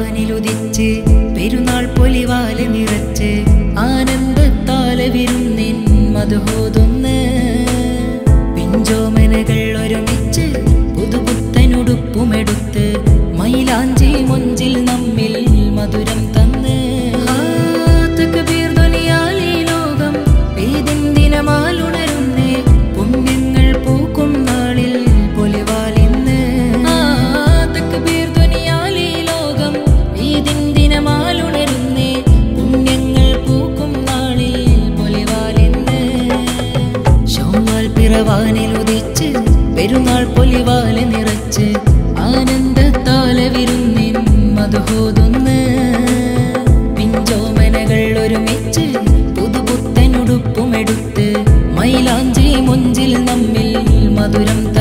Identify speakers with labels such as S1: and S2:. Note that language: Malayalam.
S1: പിറവാനിലുദിച്ച് പെരുന്നാൾ പൊലിവാല നിറച്ച് ആനന്ദത്താലെ വിരുന്നിൻ മധുഹോതുന്ന് പിഞ്ചോമനകൾ ഒരുമിച്ച് പുതുപുത്തനുടുപ്പുമെടുത്ത് മൈലാഞ്ചി മൊഞ്ചിൽ നമ്മിൽ മധുരം തന്ന് ആ, തക്ബീർ ധ്വനിയാലീ ലോകം ഈദിൻ ദിനമാലുണരുന്നേ പുണ്യങ്ങൾ പൂക്കും നാളിൽ പൊലിവാലിന്ന് ആ, തക്ബീർ ധ്വനിയാലീ ലോകം ഈദിൻ ദിനമാലുണരുന്നേ പുണ്യങ്ങൾ പൂക്കും നാളിൽ പൊലിവാലിന്ന് ശോമാൽ പിറവാനിലുദിച്ച് പെരുന്നാൾ പൊലിവാല നിറച്ച് ആനന്ദത്താലെ വിരുന്നിൻ മധുഹോതുന്ന് പിഞ്ചോമനകൾ ഒരുമിച്ച് പുതുപുത്തനുടുപ്പുമെടുത്ത് മൈലാഞ്ചി മുഞ്ചിൽ നമ്മിൽ മധുരം